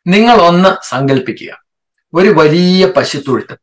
നിങ്ങൾ ഒന്ന് സങ്കല്പിക്കുക ഒരു വലിയ പശുത്തൊഴുത്ത്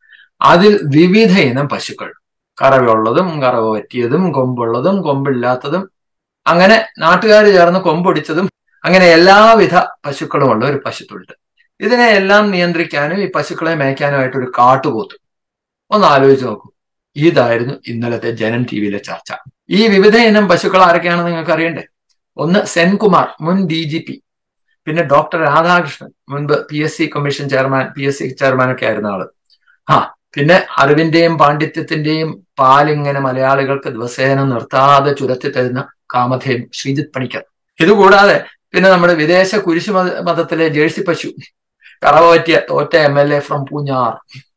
അതിൽ വിവിധ ഇനം പശുക്കൾ കറവുള്ളതും കറവ് പറ്റിയതും കൊമ്പുള്ളതും കൊമ്പില്ലാത്തതും അങ്ങനെ നാട്ടുകാർ ചേർന്ന് കൊമ്പൊടിച്ചതും അങ്ങനെ എല്ലാവിധ പശുക്കളുമുള്ള ഒരു പശുത്തൊഴുത്ത് ഇതിനെ എല്ലാം നിയന്ത്രിക്കാനും ഈ പശുക്കളെ മേയ്ക്കാനുമായിട്ട് ഒരു കാട്ടുപോത്ത് ഒന്ന് ആലോചിച്ച് നോക്കൂ ഇതായിരുന്നു ഇന്നലത്തെ ജനം ടി വിയിലെ ചർച്ച ഈ വിവിധ ഇനം പശുക്കൾ ആരൊക്കെയാണെന്ന് നിങ്ങൾക്ക് അറിയണ്ടേ ഒന്ന് സെൻകുമാർ മുൻ ഡി ജി പി പിന്നെ ഡോക്ടർ രാധാകൃഷ്ണൻ മുൻപ് P S C commission chairman P S C chairman ഒക്കെ ആയിരുന്ന ആള് ആ പിന്നെ അറിവിന്റെയും പാണ്ഡിത്യത്തിന്റെയും പാലിങ്ങനെ മലയാളികൾക്ക് ദിവസേന നിർത്താതെ ചുരത്തി തരുന്ന കാമധേൻ ശ്രീജിത് പണിക്കർ ഇതുകൂടാതെ പിന്നെ നമ്മുടെ വിദേശ കുരിശു മത മതത്തിലെ ജേഴ്സി പശു കറവ പറ്റിയ തോറ്റ M L A from Poonjar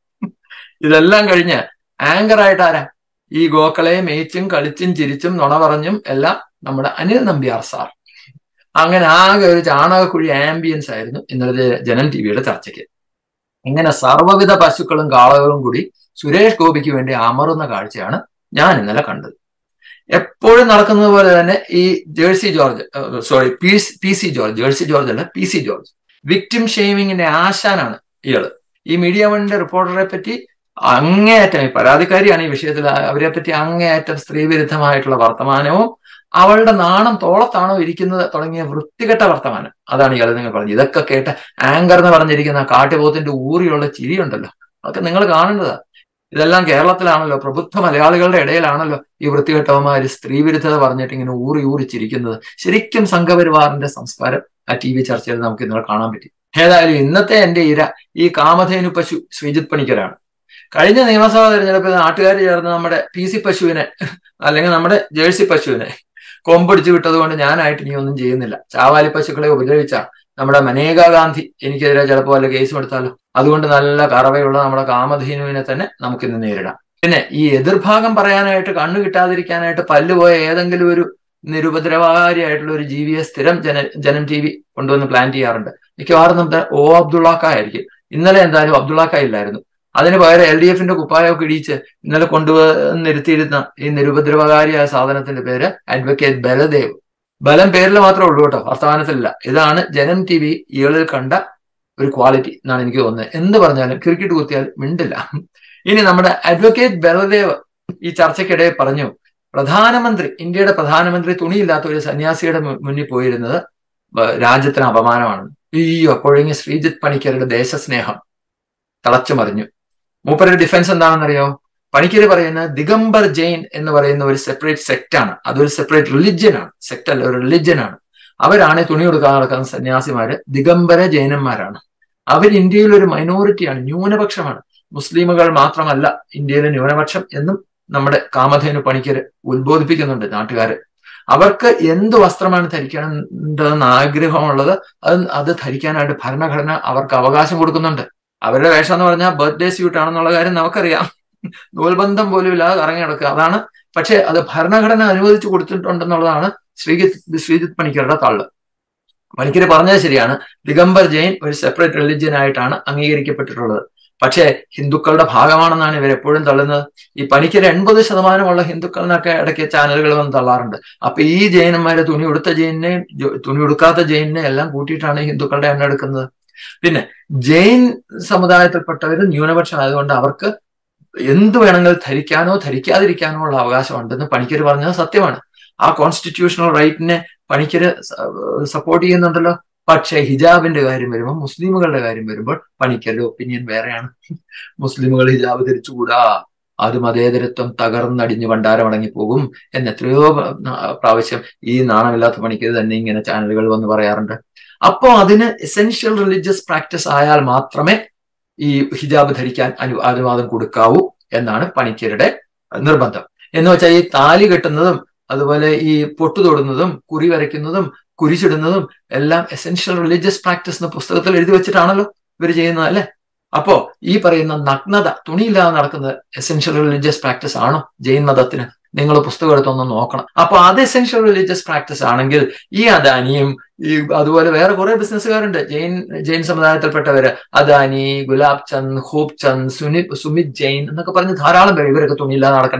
ഇതെല്ലാം കഴിഞ്ഞ് ആങ്കർ ആയിട്ട് ആരാ ഈ ഗോക്കളെ മേച്ചും കളിച്ചും ചിരിച്ചും നുണ പറഞ്ഞും എല്ലാം നമ്മുടെ അനിൽ നമ്പ്യാർ സാർ അങ്ങനെ ആകെ ഒരു ചാണകക്കുഴി ആംബിയൻസ് ആയിരുന്നു ഇന്നലത്തെ ജനം ടി വിയുടെ ചർച്ചയ്ക്ക് ഇങ്ങനെ സർവ്വവിധ പശുക്കളും കാളകളും കൂടി സുരേഷ് ഗോപിക്ക് വേണ്ടി അമറുന്ന കാഴ്ചയാണ് ഞാൻ ഇന്നലെ കണ്ടത് എപ്പോഴും നടക്കുന്നത് പോലെ തന്നെ ഈ Jersey George sorry P P C George Jersey George അല്ല പി സി ജോർജ് വിക്ടിം ഷെയ്മിങ്ങിന്റെ ആശാനാണ് ഇയാള് ഈ മീഡിയ വണ്ണിന്റെ റിപ്പോർട്ടറെ പറ്റി അങ്ങേയറ്റം ഈ പരാതിക്കാരിയാണ് ഈ വിഷയത്തിൽ അവരെ പറ്റി അങ്ങേയറ്റം സ്ത്രീവിരുദ്ധമായിട്ടുള്ള വർത്തമാനവും അവളുടെ നാണം തോളത്താണോ ഇരിക്കുന്നത് തുടങ്ങിയ വൃത്തികെട്ട വർത്തമാനം അതാണ് ഇയാൾ നിങ്ങൾ പറഞ്ഞത് ഇതൊക്കെ കേട്ട് ആങ്കർ എന്ന് പറഞ്ഞിരിക്കുന്ന ആ കാട്ടുപോത്തിന്റെ ഊറിയുള്ള ചിരിയുണ്ടല്ലോ അതൊക്കെ നിങ്ങൾ കാണേണ്ടതാ ഇതെല്ലാം കേരളത്തിലാണല്ലോ പ്രബുദ്ധ മലയാളികളുടെ ഇടയിലാണല്ലോ ഈ വൃത്തികെട്ടവന്മാര് സ്ത്രീവിരുദ്ധത പറഞ്ഞിട്ട് ഇങ്ങനെ ഊറി ഊറി ചിരിക്കുന്നത് ശരിക്കും സംഘപരിവാറിന്റെ സംസ്കാരം ആ ടി വി ചർച്ചയിൽ നമുക്ക് ഇന്നലെ കാണാൻ പറ്റി ഏതായാലും ഇന്നത്തെ എന്റെ ഇര ഈ കാമധേനു പശു ശ്രീജിത് പണിക്കരാണ് കഴിഞ്ഞ നിയമസഭാ തെരഞ്ഞെടുപ്പിൽ നാട്ടുകാർ ചേർന്ന് നമ്മുടെ പി സി പശുവിനെ അല്ലെങ്കിൽ നമ്മുടെ ജേഴ്സി പശുവിനെ കൊമ്പടിച്ചു വിട്ടത് കൊണ്ട് ഞാനായിട്ട് ഇനി ഒന്നും ചെയ്യുന്നില്ല ചാവാലി പശുക്കളെ ഉപദ്രവിച്ച നമ്മുടെ മനേക ഗാന്ധി എനിക്കെതിരെ ചിലപ്പോൾ വല്ല കേസും എടുത്താലോ അതുകൊണ്ട് നല്ല കറവയുള്ള നമ്മുടെ കാമധേനുവിനെ തന്നെ നമുക്കിന്ന് നേരിടാം പിന്നെ ഈ എതിർഭാഗം പറയാനായിട്ട് കണ്ണു കിട്ടാതിരിക്കാനായിട്ട് പല്ലുപോയ ഏതെങ്കിലും ഒരു നിരുപദ്രവകാരിയായിട്ടുള്ള ഒരു ജീവിയെ സ്ഥിരം ജന ജനം ടി വി കൊണ്ടുവന്ന് പ്ലാൻ ചെയ്യാറുണ്ട് മിക്കവാറും നമ്മുടെ ഓ അബ്ദുള്ളാക്ക ആയിരിക്കും ഇന്നലെ എന്തായാലും അബ്ദുള്ളാക്ക ഇല്ലായിരുന്നു അതിന് പകരം എൽ ഡി എഫിന്റെ കുപ്പായമൊക്കെ ഇടിച്ച് ഇന്നലെ കൊണ്ടുവന്നിരുത്തിയിരുന്ന ഈ നിരുപദ്രവകാരിയായ സാധനത്തിന്റെ പേര് അഡ്വക്കേറ്റ് ബലദേവ് ബലം പേരിൽ മാത്രമേ ഉള്ളൂ കേട്ടോ വർത്തമാനത്തിലില്ല ഇതാണ് ജനം ടി വി ഇയാളിൽ കണ്ട ഒരു ക്വാളിറ്റി എന്നാണ് എനിക്ക് തോന്നുന്നത് എന്ത് പറഞ്ഞാലും ക്രിക്കറ്റ് കുത്തിയാൽ മിണ്ടില്ല ഇനി നമ്മുടെ അഡ്വക്കേറ്റ് ബലദേവ് ഈ ചർച്ചയ്ക്കിടെ പറഞ്ഞു പ്രധാനമന്ത്രി ഇന്ത്യയുടെ പ്രധാനമന്ത്രി തുണിയില്ലാത്ത ഒരു സന്യാസിയുടെ മുന്നിൽ പോയിരുന്നത് രാജ്യത്തിന് അപമാനമാണ് അയ്യോ അപ്പോഴെങ്കിൽ ശ്രീജിത്ത് പണിക്കരുടെ ദേശസ്നേഹം തിളച്ചു മറിഞ്ഞു മൂപ്പരുടെ ഡിഫൻസ് എന്താണെന്നറിയോ പണിക്കര് പറയുന്ന ദിഗംബർ ജെയിൻ എന്ന് പറയുന്ന ഒരു സെപ്പറേറ്റ് സെക്ട് ആണ് അതൊരു സെപ്പറേറ്റ് റിലിജ്യൻ ആണ് സെക്ട് അല്ല ഒരു റിലിജ്യൻ ആണ് അവരാണ് തുണി കൊടുക്കാൻ നടക്കുന്ന സന്യാസിമാര് ദിഗംബര ജൈനന്മാരാണ് അവർ ഇന്ത്യയിൽ ഒരു മൈനോറിറ്റിയാണ് ന്യൂനപക്ഷമാണ് മുസ്ലിമുകൾ മാത്രമല്ല ഇന്ത്യയിലെ ന്യൂനപക്ഷം എന്നും നമ്മുടെ കാമധേനു പണിക്കര് ഉത്ബോധിപ്പിക്കുന്നുണ്ട് നാട്ടുകാര് അവർക്ക് എന്ത് വസ്ത്രമാണ് ധരിക്കേണ്ടതെന്ന് ആഗ്രഹമുള്ളത് അത് അത് ധരിക്കാനായിട്ട് ഭരണഘടന അവർക്ക് അവകാശം കൊടുക്കുന്നുണ്ട് അവരുടെ വേഷം എന്ന് പറഞ്ഞാൽ ബർത്ത്ഡേ സ്യൂട്ട് ആണെന്നുള്ള കാര്യം നമുക്കറിയാം നൂൽബന്ധം പോലും ഇല്ലാതെ ഇറങ്ങി നടക്കുക അതാണ് പക്ഷെ അത് ഭരണഘടന അനുവദിച്ചു കൊടുത്തിട്ടുണ്ടെന്നുള്ളതാണ് ശ്രീജിത്ത് ശ്രീജിത്ത് പണിക്കരുടെ തള്ള് പണിക്കര് പറഞ്ഞത് ശരിയാണ് ദിഗംബർ ജെയിൻ ഒരു സെപ്പറേറ്റ് റിലിജ്യൻ ആയിട്ടാണ് അംഗീകരിക്കപ്പെട്ടിട്ടുള്ളത് പക്ഷേ ഹിന്ദുക്കളുടെ ഭാഗമാണെന്നാണ് ഇവരെപ്പോഴും തള്ളുന്നത് ഈ പണിക്കര് എൺപത് ശതമാനമുള്ള ഹിന്ദുക്കൾ എന്നൊക്കെ ഇടയ്ക്ക് ചാനലുകൾ വന്ന് തള്ളാറുണ്ട് അപ്പൊ ഈ ജൈനന്മാരെ തുണി ഉടുത്ത ജൈനിനെയും തുണി ഉടുക്കാത്ത ജൈനിനെ എല്ലാം കൂട്ടിയിട്ടാണ് ഹിന്ദുക്കളുടെ എണ്ണം എടുക്കുന്നത് പിന്നെ ജെയിൻ സമുദായത്തിൽപ്പെട്ടവർ ന്യൂനപക്ഷം ആയതുകൊണ്ട് അവർക്ക് എന്ത് വേണമെങ്കിലും ധരിക്കാനോ ധരിക്കാതിരിക്കാനോ ഉള്ള അവകാശമുണ്ടെന്ന് പണിക്കര് പറഞ്ഞത് സത്യമാണ് ആ കോൺസ്റ്റിറ്റ്യൂഷണൽ റൈറ്റിനെ പണിക്കര് സപ്പോർട്ട് ചെയ്യുന്നുണ്ടല്ലോ പക്ഷേ ഹിജാബിന്റെ കാര്യം വരുമ്പോൾ മുസ്ലിമുകളുടെ കാര്യം വരുമ്പോൾ പണിക്കരുടെ ഒപ്പീനിയൻ വേറെയാണ് മുസ്ലിമുകൾ ഹിജാബ് ധരിച്ചുകൂടാ അത് മതേതരത്വം തകർന്നടിഞ്ഞ് ഭണ്ഡാരമടങ്ങി പോകും എന്ന് എത്രയോ പ്രാവശ്യം ഈ നാണമില്ലാത്ത പണിക്കര് തന്നെ ഇങ്ങനെ ചാനലുകൾ വന്ന് പറയാറുണ്ട് അപ്പോൾ അതിന് എസെൻഷ്യൽ റിലീജിയസ് പ്രാക്ടീസ് ആയാൽ മാത്രമേ ഈ ഹിജാബ് ധരിക്കാൻ അനു അനുവാദം കൊടുക്കാവൂ എന്നാണ് പണിക്കരുടെ നിർബന്ധം എന്ന് വെച്ചാൽ ഈ താലി കെട്ടുന്നതും അതുപോലെ ഈ പൊട്ടു തൊടുന്നതും കുറി വരയ്ക്കുന്നതും കുരിശിടുന്നതും എല്ലാം എസെൻഷ്യൽ റിലീജിയസ് പ്രാക്ടീസ് എന്ന പുസ്തകത്തിൽ എഴുതി വെച്ചിട്ടാണല്ലോ ഇവർ ചെയ്യുന്നത് അല്ലെ അപ്പോ ഈ പറയുന്ന നഗ്നത തുണിയില്ലാതെ നടക്കുന്നത് എസെൻഷ്യൽ റിലീജിയസ് പ്രാക്ടീസ് ആണോ ജെയിൻ മതത്തിന് നിങ്ങൾ പുസ്തകം എടുത്തൊന്ന് നോക്കണം അപ്പൊ അത് എസെൻഷ്യൽ റിലീജിയസ് പ്രാക്ടീസ് ആണെങ്കിൽ ഈ അദാനിയും ഈ അതുപോലെ വേറെ കുറെ ബിസിനസ്സുകാരുണ്ട് ജെയിൻ ജെയിൻ സമുദായത്തിൽപ്പെട്ടവര് അദാനി ഗുലാബ് ചന്ദ് ഹൂബ് ചന്ദ് സുനി സുമിത് ജെയിൻ എന്നൊക്കെ പറഞ്ഞ് ധാരാളം പേര് ഇവരൊക്കെ തുണിയില്ലാതെ നടക്കണ്ടേ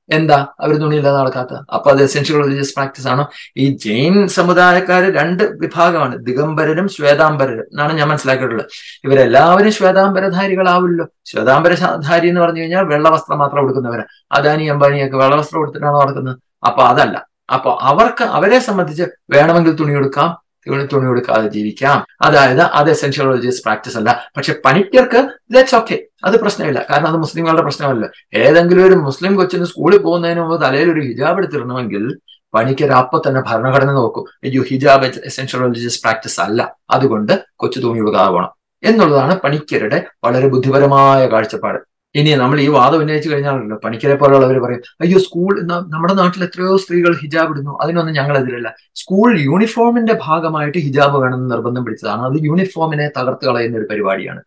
എന്താ അവർ തുണിയില്ലാതെ നടക്കാത്ത അപ്പൊ അത് എസെൻഷ്യൽ റിലീജിയസ് പ്രാക്ടീസ് ആണോ ഈ ജെയിൻ സമുദായക്കാര് രണ്ട് വിഭാഗമാണ് ദിഗംബരരും ശ്വേതാംബരരും എന്നാണ് ഞാൻ മനസ്സിലാക്കിയിട്ടുള്ളത് ഇവരെല്ലാവരും ശ്വേതാംബരധാരികളാവില്ലോ ശ്വേതാംബരധാരി എന്ന് പറഞ്ഞു കഴിഞ്ഞാൽ വെള്ളവസ്ത്രം മാത്രം കൊടുക്കുന്നവരാ അദാനി അംബാനിയൊക്കെ വെള്ളവസ്ത്രം കൊടുത്തിട്ടാണോ നടക്കുന്നത് അപ്പൊ അതല്ല അപ്പൊ അവർക്ക് അവരെ സംബന്ധിച്ച് വേണമെങ്കിൽ തുണി കൊടുക്കാം തുണി തുണി കൊടുക്കാതെ ജീവിക്കാം അതായത് അത് എസെൻഷ്യൽ റിലീജിയസ് പ്രാക്ടീസ് അല്ല പക്ഷെ പണിക്കർക്ക് ദാറ്റ്സ് ഓക്കെ അത് പ്രശ്നമില്ല കാരണം അത് മുസ്ലിങ്ങളുടെ പ്രശ്നമല്ല ഏതെങ്കിലും ഒരു മുസ്ലിം കൊച്ചിന് സ്കൂളിൽ പോകുന്നതിന് മുമ്പ് തലയിൽ ഒരു ഹിജാബ് എടുത്തിടണമെങ്കിൽ പണിക്കർ അപ്പൊ തന്നെ ഭരണഘടന നോക്കും അയ്യോ ഹിജാബ് എസെൻഷ്യൽ റിലീജിയസ് പ്രാക്ടീസ് അല്ല അതുകൊണ്ട് കൊച്ചു തുണി കൊടുക്കാതെ പോകണം എന്നുള്ളതാണ് പണിക്കരുടെ വളരെ ബുദ്ധിപരമായ കാഴ്ചപ്പാട് ഇനി നമ്മൾ ഈ വാദം ഉന്നയിച്ചു കഴിഞ്ഞാണല്ലോ പണിക്കരെ പോലുള്ളവർ പറയും അയ്യോ സ്കൂൾ നമ്മുടെ നാട്ടിൽ എത്രയോ സ്ത്രീകൾ ഹിജാബ് ഇടുന്നു അതിനൊന്നും ഞങ്ങൾ എതിരല്ല സ്കൂൾ യൂണിഫോമിന്റെ ഭാഗമായിട്ട് ഹിജാബ് വേണമെന്ന് നിർബന്ധം പിടിച്ചതാണ് അത് യൂണിഫോമിനെ തകർത്ത് കളയുന്ന ഒരു പരിപാടിയാണ്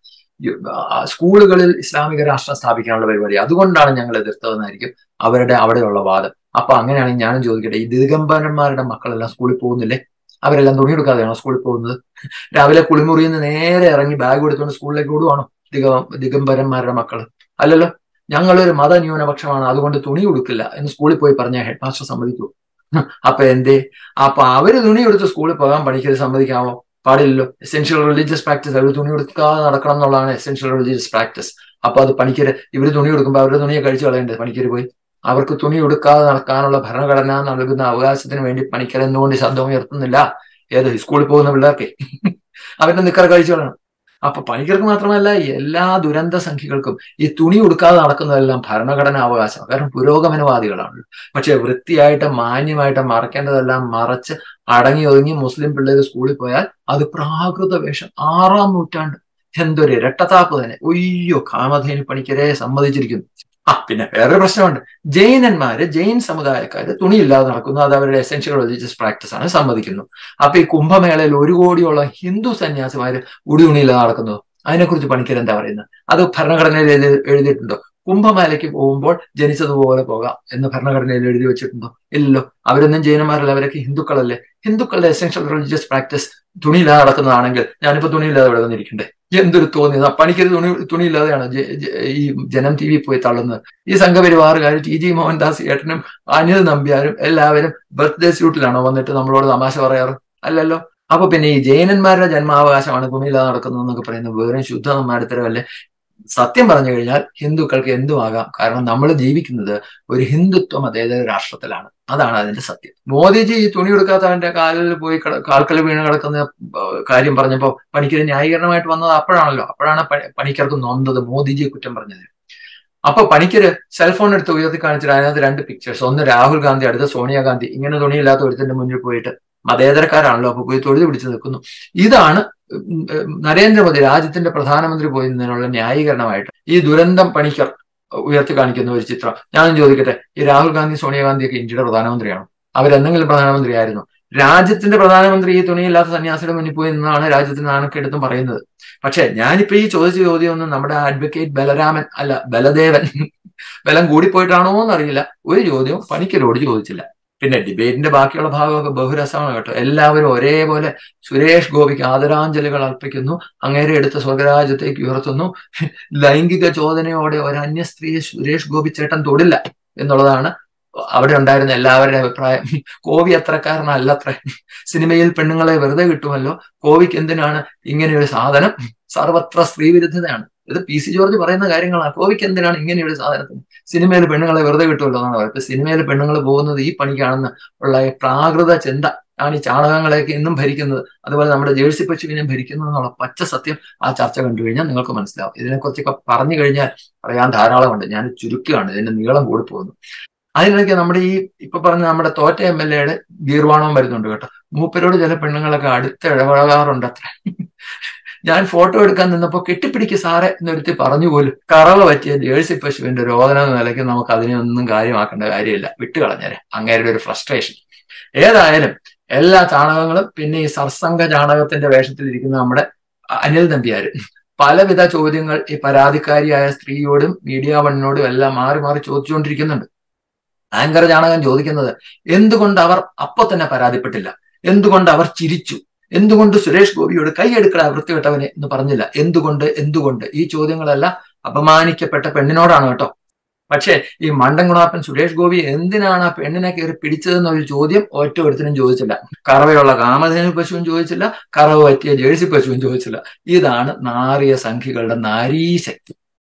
സ്കൂളുകളിൽ ഇസ്ലാമിക രാഷ്ട്രം സ്ഥാപിക്കാനുള്ള പരിപാടി അതുകൊണ്ടാണ് ഞങ്ങൾ എതിർത്തതെന്നായിരിക്കും അവരുടെ അവിടെയുള്ള വാദം അപ്പൊ അങ്ങനെയാണെങ്കിൽ ഞാനും ചോദിക്കട്ടെ ഈ ദിഗംബരന്മാരുടെ മക്കളെല്ലാം സ്കൂളിൽ പോകുന്നില്ലേ അവരെല്ലാം തുണി എടുക്കാതെയാണോ സ്കൂളിൽ പോകുന്നത് രാവിലെ കുളിമുറിയിൽ നിന്ന് നേരെ ഇറങ്ങി ബാഗ് എടുത്തുകൊണ്ട് സ്കൂളിലേക്ക് ഓടുവാണോ ദിഗ ദിഗംബരന്മാരുടെ മക്കൾ അല്ലല്ലോ ഞങ്ങളൊരു മത ന്യൂനപക്ഷമാണ് അതുകൊണ്ട് തുണി ഉടുക്കില്ല എന്ന് സ്കൂളിൽ പോയി പറഞ്ഞ ഹെഡ് മാസ്റ്റർ സമ്മതിക്കൂ അപ്പൊ എന്തേ അപ്പൊ അവര് തുണി എടുത്ത് സ്കൂളിൽ പോകാൻ പണിക്കത് സമ്മതിക്കാമോ പാടില്ലല്ലോ എസെൻഷ്യൽ റിലീജിയസ് പ്രാക്ടീസ് അവർ തുണി എടുക്കാതെ നടക്കണം എന്നുള്ളതാണ് എസെൻഷ്യൽ റിലീജിയസ് പ്രാക്ടീസ് അപ്പൊ അത് പണിക്കര് ഇവര് തുണി കൊടുക്കുമ്പോൾ അവരുടെ തുണിയെ കഴിച്ചു കളയണ്ടേ പണിക്കര് പോയി അവർക്ക് തുണി ഉടുക്കാതെ നടക്കാനുള്ള ഭരണഘടന നൽകുന്ന അവകാശത്തിന് വേണ്ടി പണിക്കർ എന്തുകൊണ്ട് ശബ്ദം ഉയർത്തുന്നില്ല ഏത് സ്കൂളിൽ പോകുന്ന പിള്ളേർക്ക് അവരുടെ നിക്കറ കഴിച്ചു കളയണം അപ്പൊ പണിക്കർക്ക് മാത്രമല്ല എല്ലാ ദുരന്ത സംഖ്യകൾക്കും ഈ തുണി ഉടുക്കാതെ നടക്കുന്നതെല്ലാം ഭരണഘടനാ അവകാശമാണ് കാരണം പുരോഗമനവാദികളാണ് പക്ഷെ വൃത്തിയായിട്ട് മാന്യമായിട്ട് മറക്കേണ്ടതെല്ലാം മറച്ച് അടങ്ങി ഒതുങ്ങി മുസ്ലിം പിള്ളേർ സ്കൂളിൽ പോയാൽ അത് പ്രാകൃത വേഷം ആറാം നൂറ്റാണ്ട് എന്തൊരു ഇരട്ടത്താപ്പ് തന്നെ ഒയ്യോ കാമധേനു പണിക്കരെ സമ്മതിച്ചിരിക്കുന്നു ആ പിന്നെ വേറൊരു പ്രശ്നമുണ്ട് ജൈനന്മാര് ജൈൻ സമുദായക്കാര് തുണിയില്ലാതെ നടക്കുന്നു അത് അവരുടെ എസെൻഷ്യൽ റിലീജിയസ് പ്രാക്ടീസ് ആണ് സമ്മതിക്കുന്നു അപ്പൊ ഈ കുംഭമേളയിൽ ഒരു കോടിയോളം ഹിന്ദു സന്യാസിമാര് ഉടി തുണിയില്ലാതെ നടക്കുന്നു അതിനെക്കുറിച്ച് പണിക്കർ എന്താ പറയുന്നത് അത് ഭരണഘടനയിൽ എഴുതി എഴുതിയിട്ടുണ്ടോ കുംഭമേളയ്ക്ക് പോകുമ്പോൾ ജനിച്ചതുപോലെ പോകാം എന്ന് ഭരണഘടനയിൽ എഴുതി വെച്ചിട്ടുണ്ടോ ഇല്ലല്ലോ അവരൊന്നും ജൈനന്മാരല്ല അവരൊക്കെ ഹിന്ദുക്കളല്ലേ ഹിന്ദുക്കളുടെ എസെൻഷ്യൽ റിലീജിയസ് പ്രാക്ടീസ് തുണിയില്ലാതെ നടക്കുന്നതാണെങ്കിൽ ഞാനിപ്പോ തുണിയില്ലാതെ ഇവിടെ വന്നിരിക്കണ്ടേ എന്തൊരു തോന്നിയത് പണിക്കര് തുണി തുണിയില്ലാതെയാണ് ഈ ജനം ടി വി പോയി തള്ളുന്നത് ഈ സംഘപരിവാറുകാർ ടി ജി മോഹൻദാസ് ഏട്ടനും അനിൽ നമ്പ്യാരും എല്ലാവരും ബർത്ത്ഡേ സ്യൂട്ടിലാണോ വന്നിട്ട് നമ്മളോട് തമാശ പറയാറ് അല്ലല്ലോ അപ്പൊ പിന്നെ ഈ ജൈനന്മാരുടെ ജന്മാവകാശമാണ് ഭൂമിയില്ലാതെ നടക്കുന്നത് എന്നൊക്കെ പറയുന്നത് വെറും ശുദ്ധ നമ്മാടിത്തരമല്ലേ സത്യം പറഞ്ഞു കഴിഞ്ഞാൽ ഹിന്ദുക്കൾക്ക് എന്തുമാകാം കാരണം നമ്മൾ ജീവിക്കുന്നത് ഒരു ഹിന്ദുത്വ മതേതര രാഷ്ട്രത്തിലാണ് അതാണ് അതിന്റെ സത്യം മോദിജി ഈ തുണി കൊടുക്കാത്തവന്റെ കാലിൽ പോയി കാൽക്കൽ വീണ് കിടക്കുന്ന കാര്യം പറഞ്ഞപ്പോ പണിക്കര് ന്യായീകരണമായിട്ട് വന്നത് അപ്പോഴാണല്ലോ അപ്പോഴാണ് പണിക്കർക്ക് നൊന്തത് മോദിജിയെ കുറ്റം പറഞ്ഞത് അപ്പൊ പണിക്കര് സെൽഫോൺ എടുത്ത് ഉയർത്തി കാണിച്ചിട്ട് അതിനകത്ത് രണ്ട് പിക്ചേഴ്സ് ഒന്ന് രാഹുൽ ഗാന്ധി അടുത്ത സോണിയാഗാന്ധി ഇങ്ങനെ തുണിയില്ലാത്ത ഒരുത്തിന്റെ മുന്നിൽ പോയിട്ട് മതേതരക്കാരാണല്ലോ അപ്പൊ പോയി തൊഴുതി പിടിച്ചു നിൽക്കുന്നു ഇതാണ് നരേന്ദ്രമോദി രാജ്യത്തിന്റെ പ്രധാനമന്ത്രി പോയി നിന്നതിനുള്ള ന്യായീകരണമായിട്ട് ഈ ദുരന്തം പണിക്കർ ഉയർത്തി കാണിക്കുന്ന ഒരു ചിത്രം ഞാനും ചോദിക്കട്ടെ ഈ രാഹുൽ ഗാന്ധി സോണിയാഗാന്ധിയൊക്കെ ഇന്ത്യയുടെ പ്രധാനമന്ത്രിയാണോ അവരെന്തെങ്കിലും പ്രധാനമന്ത്രി ആയിരുന്നു രാജ്യത്തിന്റെ പ്രധാനമന്ത്രി ഈ തുണിയില്ലാത്ത സന്യാസിയുടെ മുന്നിൽ പോയി നിന്നാണ് രാജ്യത്തിന് നാണക്കെടുത്തും പറയുന്നത് പക്ഷെ ഞാനിപ്പോ ഈ ചോദിച്ച ചോദ്യം ഒന്നും നമ്മുടെ അഡ്വക്കേറ്റ് ബലരാമൻ അല്ല ബലദേവൻ ബലം കൂടിപ്പോയിട്ടാണോ എന്നറിയില്ല ഒരു ചോദ്യവും പണിക്കരോട് ചോദിച്ചില്ല പിന്നെ ഡിബേറ്റിന്റെ ബാക്കിയുള്ള ഭാഗമൊക്കെ ബഹുരസമാണ് കേട്ടോ എല്ലാവരും ഒരേപോലെ സുരേഷ് ഗോപിക്ക് ആദരാഞ്ജലികൾ അർപ്പിക്കുന്നു അങ്ങേരെ എടുത്ത സ്വകരാജ്യത്തേക്ക് ഉയർത്തുന്നു ലൈംഗിക ചോദനയോടെ ഒരു അന്യ സ്ത്രീയെ സുരേഷ് ഗോപി ചേട്ടൻ തൊടില്ല എന്നുള്ളതാണ് അവിടെ ഉണ്ടായിരുന്ന എല്ലാവരുടെ അഭിപ്രായം കോവി അത്രക്കാരനല്ലത്ര സിനിമയിൽ പെണ്ണുങ്ങളെ വെറുതെ കിട്ടുമല്ലോ കോവിക്ക് എന്തിനാണ് ഇങ്ങനെ ഒരു സാധനം സർവത്ര സ്ത്രീവിരുദ്ധതയാണ് ഇത് പി സി ജോർജ് പറയുന്ന കാര്യങ്ങളാണ് കോവിക്ക് എന്തിനാണ് ഇങ്ങനെയൊരു സാധനത്തിന് സിനിമയിൽ പെണ്ണുങ്ങളെ വെറുതെ കിട്ടുമല്ലോ എന്നാണ് പറയുന്നത് ഇപ്പൊ സിനിമയിൽ പെണ്ണുങ്ങൾ പോകുന്നത് ഈ പണിക്കാണെന്ന് ഉള്ള പ്രാകൃത ചിന്ത ആണ് ഈ ചാണകങ്ങളെയൊക്കെ ഇന്നും ഭരിക്കുന്നത് അതുപോലെ നമ്മുടെ ജേഴ്സി പശുവിനെയും ഭരിക്കുന്നത് എന്നുള്ള പച്ച സത്യം ആ ചർച്ച കണ്ടു കഴിഞ്ഞാൽ നിങ്ങൾക്ക് മനസ്സിലാവും ഇതിനെക്കുറിച്ചൊക്കെ പറഞ്ഞു കഴിഞ്ഞാൽ പറയാൻ ധാരാളമുണ്ട് ഞാൻ ചുരുക്കുകയാണ് ഇതിന്റെ നീളം കൂടി പോകുന്നു അതിനിടയ്ക്ക് നമ്മുടെ ഈ ഇപ്പൊ പറഞ്ഞ നമ്മുടെ തോറ്റ എം എൽ എയുടെ ഗീർവാണവും വരുന്നുണ്ട് കേട്ടോ മൂപ്പരോട് ചില പെണ്ണുങ്ങളൊക്കെ അടുത്ത് ഇടപഴകാറുണ്ട് അത്ര ഞാൻ ഫോട്ടോ എടുക്കാൻ നിന്നപ്പോ കെട്ടിപ്പിടിക്ക് സാറെ എന്നൊരുത്തി പറഞ്ഞു പോലും കറവ പറ്റിയ ജേഴ്സി പശുവിന്റെ രോദന എന്ന നിലയ്ക്ക് നമുക്ക് അതിനെ ഒന്നും കാര്യമാക്കേണ്ട കാര്യമില്ല വിട്ടുകളഞ്ഞേരെ അങ്ങേരുടെ ഒരു ഫ്രസ്ട്രേഷൻ ഏതായാലും എല്ലാ ചാണകങ്ങളും പിന്നെ ഈ സർസംഘ ചാണകത്തിന്റെ വേഷത്തിലിരിക്കുന്ന നമ്മുടെ അനിൽ നമ്പ്യാര് പലവിധ ചോദ്യങ്ങൾ ഈ പരാതിക്കാരിയായ സ്ത്രീയോടും മീഡിയ വണ്ണിനോടും എല്ലാം മാറി മാറി ചോദിച്ചുകൊണ്ടിരിക്കുന്നുണ്ട് ആങ്കർ ചാണകം ചോദിക്കുന്നത് എന്തുകൊണ്ട് അവർ അപ്പൊ തന്നെ പരാതിപ്പെട്ടില്ല എന്തുകൊണ്ട് അവർ ചിരിച്ചു എന്തുകൊണ്ട് സുരേഷ് ഗോപിയോട് കൈയെടുക്കട വൃത്തികെട്ടവനെ എന്ന് പറഞ്ഞില്ല എന്തുകൊണ്ട് എന്തുകൊണ്ട് ഈ ചോദ്യങ്ങളെല്ലാം അപമാനിക്കപ്പെട്ട പെണ്ണിനോടാണ് കേട്ടോ പക്ഷേ ഈ മണ്ടൻകുണാപ്പൻ സുരേഷ് ഗോപി എന്തിനാണ് ആ പെണ്ണിനെ കയറി പിടിച്ചതെന്നൊരു ചോദ്യം ഒറ്റ ഒരുത്തിനും ചോദിച്ചില്ല കറവയുള്ള കാമധേനു പശുവും ചോദിച്ചില്ല കറവ് പറ്റിയ ജേഴ്സി പശുവും ചോദിച്ചില്ല ഇതാണ് നാറിയ സംഖ്യകളുടെ നാരീശക്തി